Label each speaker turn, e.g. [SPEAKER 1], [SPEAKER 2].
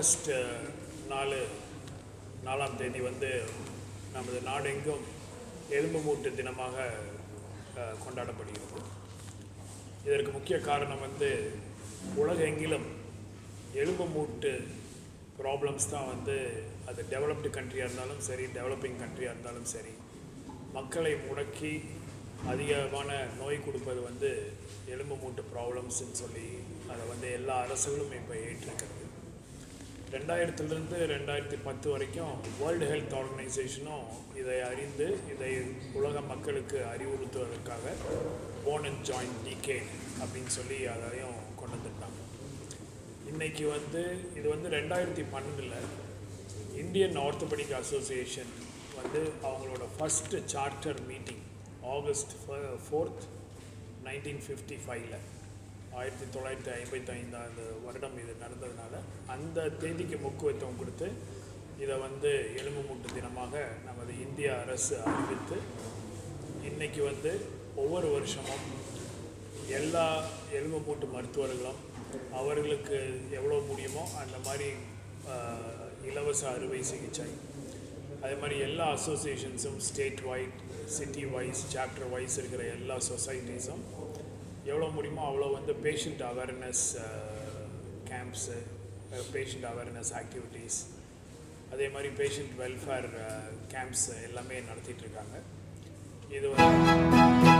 [SPEAKER 1] August நாலு நாலாம் தேதி வந்து நமது நாடெங்கும் எலும்பு மூட்டு தினமாக அஹ், கொண்டாடப்படுகிறது இதற்கு முக்கிய காரணம் வந்து உலகெங்கிலும் எலும்பு மூட்டு ப்ராப்ளம்ஸ் தான் வந்து அது டெவலப்டு கண்ட்ரியாக இருந்தாலும் சரி டெவலப்பிங் கண்ட்ரியாக இருந்தாலும் சரி மக்களை முடக்கி அதிகமான நோய் கொடுப்பது வந்து எலும்பு மூட்டு ப்ராப்ளம்ஸ்ன்னு சொல்லி அதை வந்து எல்லா அரசுகளும் இப்போ ஏற்றிருக்கிறது ரெண்டாயிரத்துலேருந்து ரெண்டாயிரத்தி பத்து வரைக்கும் வேர்ல்டு ஹெல்த் ஆர்கனைசேஷனும் இதை அறிந்து இதை உலக மக்களுக்கு அறிவுறுத்துவதற்காக போன் அண்ட் ஜாயிண்ட் டிகேட் அப்படின்னு சொல்லி அதையும் கொண்டு வந்துட்டாங்க இன்னைக்கு வந்து இது வந்து ரெண்டாயிரத்தி பன்னெண்டில் இந்தியன் ஆர்த்தோபெடிக் அசோசியேஷன் வந்து அவங்களோட first charter meeting August fourth nineteen fifty ஃபைவ்ல ஆயிரத்தி தொள்ளாயிரத்தி ஐம்பத்தி ஐந்தாவது வருடம் இது நடந்ததுனால அந்த தேதிக்கு முக்கியத்துவம் கொடுத்து இதை வந்து எலும்பு மூட்டு தினமாக நமது இந்திய அரசு அறிவித்து இன்னைக்கு வந்து ஒவ்வொரு வருஷமும் எல்லா எலும்பு மூட்டு மருத்துவர்களும் அவர்களுக்கு எவ்வளோ முடியுமோ அந்த மாதிரி ஆஹ், இலவச அறுவை சிகிச்சை அதே மாதிரி எல்லா அசோசியேஷன்ஸும் state wide city wise chapter wise இருக்கிற எல்லா சொசைட்டிஸும் எவ்வளோ முடியுமோ அவ்வளோ வந்து patient awareness camps patient awareness activities அதே மாதிரி பேஷண்ட் வெல்ஃபேர் கேம்ப்ஸ் எல்லாமே நடத்திட்டு இருக்காங்க இது வந்து